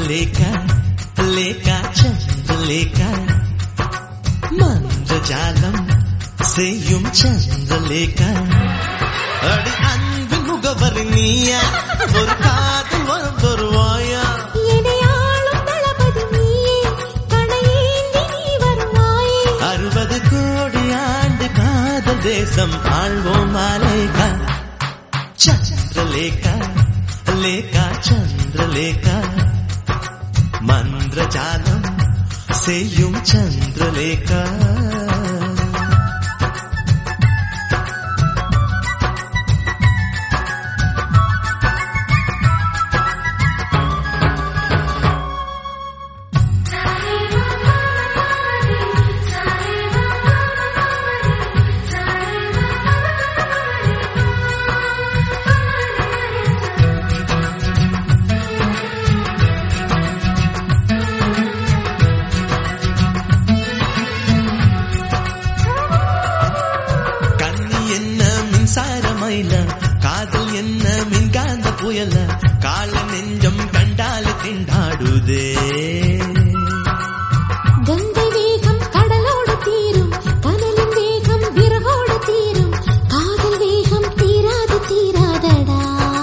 சந்திரலேகா லேகா சந்திரலேகா மந்திரஜாலம் செய்யும் சந்திரலேகா அடி அன்பு முகவரி நீயா ஒரு காதல் வரும் வருவாயா இணையாளும் தளபதி நீயே கணையேந்தி நீ வருவாயே அறுபது கோடி ஆண்டு காதல் தேசம் ஆழ்வோம் மாலேகா சந்திரலேகா லேகா சந்திரலேகா மந்திரஜாலம் செய்யும் சந்திரலேகா கண்ணி என்ன மின்சார மயில காதல் என்ன மின்காந்த புயல கால நெஞ்சம் கண்டால திண்டாடுதே கங்கை வேகம் கடலோடு தீரும் கனலின் வேகம் விறகோடு தீரும் காதல் வேகம் தீராது தீராதடா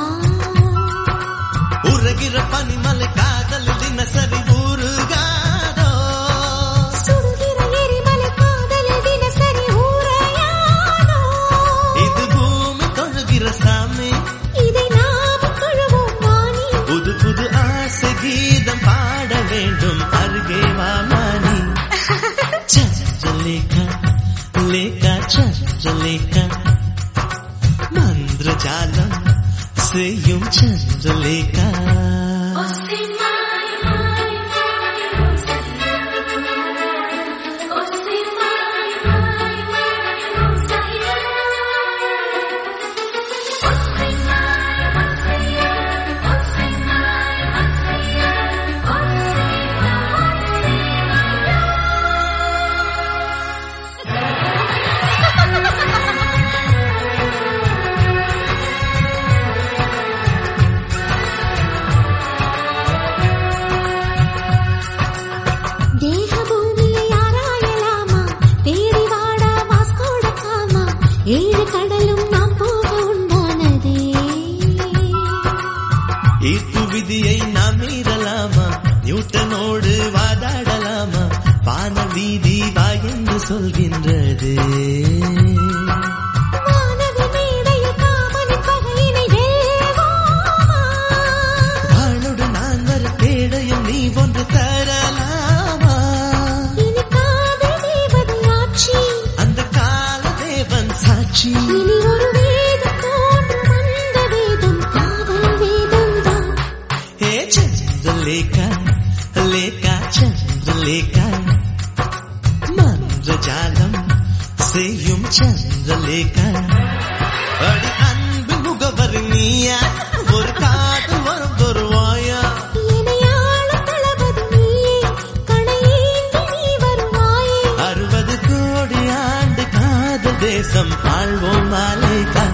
உருகிற பனிமலை காதல் தினசரி ஊருகாதோ சுடுகிற எரிமலை காதல் தினசரி ஊரையானோ இது பூமி தொழுகிற சாமி இதை நாம் தொழுவோம் வாணி புது புது ஆசை கீதம் பாட வேண்டும் அருகே வாமானி சந்திரலேகா லேகா சந்திரலேகா மந்திரஜாலம் செய்யும் சந்திரலேகா தேக பூமியை ஆராயலாமா தேடி வாடா வாஸ்கோட காமா ஏழு கடலும் நாம் போக உண்டானதே ஈர்ப்பு விதியை நாம் மீறலாமா நியூட்டனோடு வாதாடலாமா வான வீதி வா என்று சொல்கின்றது வானவி மேடையில் காமனின் பகையினை வெல்வோமா வாழோடு நான் வர தேடையும் நீ ஒன்று தரலாமா இனி காதல் தேவதை ஆட்சி அந்த கால தேவன் சாட்சி இனி ஒரு வேதம் தோன்றும் அந்த வேதம் காதல் வேதம் தான் ஹே சந்திரலேகா லேகா சந்திரலேகா மந்திரஜாலம் செய்யும் சந்திரலேகா அடி அன்பு முகவரி நீயா ஒரு காதல் வரும் வருவாயா இணையாளும் தளபதி நீயே கணையேந்தி நீ வருவாயே அறுபது கோடி ஆண்டு காதல் தேசம் ஆழ்வோம் மாலேகா